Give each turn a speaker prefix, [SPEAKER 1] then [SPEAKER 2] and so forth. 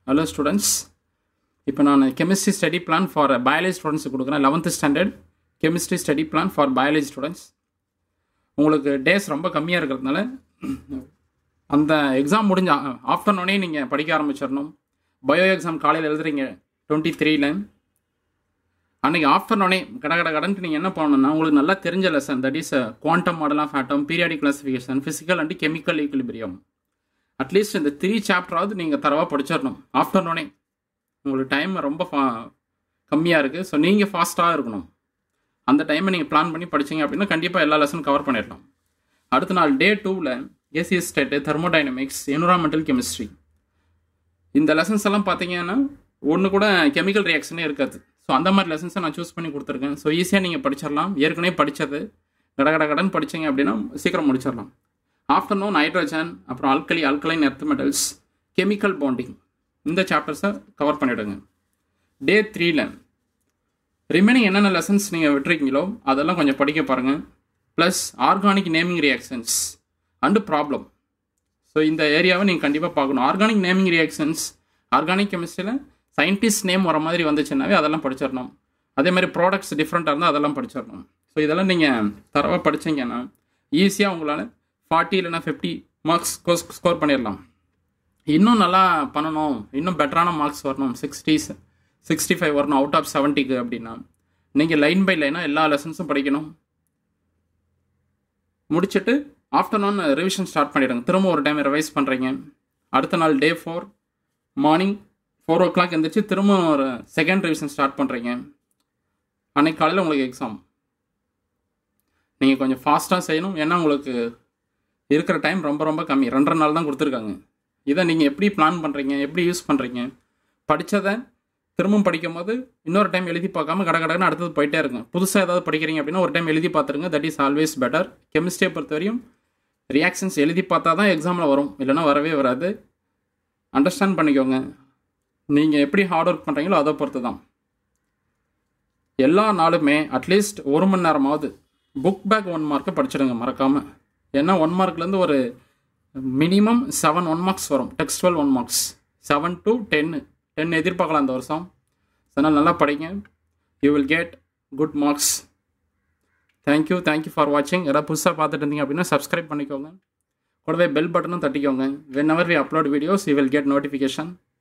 [SPEAKER 1] hello students இப்போ நான் chemistry study plan for biology ஸ்டூடெண்ட்ஸுக்கு கொடுக்குறேன் eleventh standard chemistry study plan for biology students உங்களுக்கு டேஸ் ரொம்ப கம்மியாக இருக்கிறதுனால அந்த எக்ஸாம் முடிஞ்ச ஆஃப்டர்நூனே நீங்கள் படிக்க ஆரம்பிச்சிடணும் பயோ எக்ஸாம் காலையில் எழுதுறீங்க டுவெண்ட்டி த்ரீல அன்றைக்கி ஆஃப்டர்நூனே கட கட கடன்ட்டு நீங்கள் என்ன பண்ணணும்னா உங்களுக்கு நல்லா தெரிஞ்ச lesson that is quantum model of atom periodic classification physical and chemical equilibrium at least இந்த த்ரீ சாப்டராவது நீங்கள் தரவாக படிச்சிடணும் ஆஃப்டர்நூனே உங்களுக்கு டைம் ரொம்ப ஃபா கம்மியாக இருக்குது ஸோ நீங்கள் ஃபாஸ்ட்டாக இருக்கணும் அந்த டைமை நீங்கள் பிளான் பண்ணி படிச்சீங்க அப்படின்னா கண்டிப்பாக எல்லா லெசனும் கவர் பண்ணிடலாம் அடுத்த நாள் டே டூவில் ACS state thermodynamics environmental chemistry இந்த லெசன்ஸ் எல்லாம் பார்த்தீங்கன்னா ஒன்று கூட கெமிக்கல் ரியாக்ஷனே இருக்காது ஸோ அந்த மாதிரி லெசன்ஸை நான் சூஸ் பண்ணி கொடுத்துருக்கேன் ஸோ ஈஸியாக நீங்கள் படிச்சிடலாம் ஏற்கனவே படித்தது கட கட கடன் படிச்சீங்க அப்படின்னா சீக்கிரம் முடிச்சிடலாம் ஆஃப்டர்நூன் நைட்ரஜன் அப்புறம் alkali alkaline earth metals chemical bonding இந்த சாப்டர்ஸை கவர் பண்ணிவிடுங்க டே த்ரீல ரிமைனிங் என்னென்ன லெசன்ஸ் நீங்கள் விட்டுருக்கீங்களோ அதெல்லாம் கொஞ்சம் படிக்க பாருங்கள் plus organic naming reactions and problem so இந்த ஏரியாவை நீங்கள் கண்டிப்பாக பார்க்கணும் ஆர்கானிக் நேமிங் ரியாக்ஷன்ஸ் ஆர்கானிக் கெமிஸ்ட்ரியில் சயின்டிஸ்ட் நேம் வர மாதிரி வந்துச்சுன்னாவே அதெல்லாம் படிச்சிடணும் அதே மாதிரி ப்ராடக்ட்ஸ் டிஃப்ரெண்ட்டாக இருந்தால் அதெல்லாம் படிச்சிடணும் ஸோ இதெல்லாம் நீங்கள் தரவாக படிச்சீங்கன்னா ஈஸியாக உங்களால் ஃபார்ட்டி இல்லைனா ஃபிஃப்டி மார்க்ஸ் ஸ்கோர் பண்ணிடலாம் இன்னும் நல்லா பண்ணணும் இன்னும் பெட்டரான மார்க்ஸ் வரணும் சிக்ஸ்டீஸ் சிக்ஸ்டி ஃபைவ் வரணும் அவுட் ஆஃப் செவன்ட்டிக்கு அப்படின்னா நீங்கள் லைன் பை லைனாக எல்லா லெசன்ஸும் படிக்கணும் முடிச்சுட்டு ஆஃப்டர்நூன் ரிவிஷன் ஸ்டார்ட் பண்ணிவிடுங்க திரும்ப ஒரு டைம் ரிவைஸ் பண்ணுறீங்க அடுத்த நாள் day four morning four o'clock எழுந்திரிச்சு திரும்ப ஒரு செகண்ட் ரிவிஷன் ஸ்டார்ட் பண்ணுறீங்க அன்னைக்கு காலையில் உங்களுக்கு எக்ஸாம் நீங்கள் கொஞ்சம் ஃபாஸ்ட்டாக செய்யணும் ஏன்னா உங்களுக்கு இருக்கிற டைம் ரொம்ப ரொம்ப கம்மி ரெண்டரை நாள் தான் கொடுத்துருக்காங்க இதை நீங்கள் எப்படி பிளான் பண்ணுறீங்க எப்படி யூஸ் பண்ணுறீங்க படித்ததை திரும்பவும் படிக்கும் போது இன்னொரு டைம் எழுதி பார்க்காம கட கடன்னு அடுத்தது போயிட்டே இருங்க புதுசாக ஏதாவது படிக்கிறீங்க அப்படின்னா ஒரு டைம் எழுதி பார்த்துருங்க தட் இஸ் ஆல்வேஸ் பெட்டர் கெமிஸ்ட்ரியை பொறுத்த வரையும் ரியாக்ஷன்ஸ் எழுதி பார்த்தா தான் எக்ஸாமில் வரும் இல்லைன்னா வரவே வராது அண்டர்ஸ்டாண்ட் பண்ணிக்கோங்க நீங்கள் எப்படி ஹார்ட் ஒர்க் பண்ணுறீங்களோ அதை பொறுத்து தான் எல்லா நாளுமே அட்லீஸ்ட் ஒரு மணி நேரமாவது புக் பேக் ஒன் மார்க்கை படிச்சிடுங்க மறக்காமல் ஏன்னா ஒன் மார்க்லேருந்து ஒரு மினிமம் செவன் ஒன் மார்க்ஸ் வரும் textual one marks seven to டென்னு டென் எதிர்பார்க்கலாம் இந்த வருஷம் அதனால் நல்லா படிங்க you will get good marks thank you thank you for வாட்சிங் யாராவது புதுசாக பார்த்துட்டு இருந்தீங்க அப்படின்னா சப்ஸ்கிரைப் பண்ணிக்கோங்க கூடவே பெல் பட்டனும் தட்டிக்கோங்க whenever we upload videos you will get notification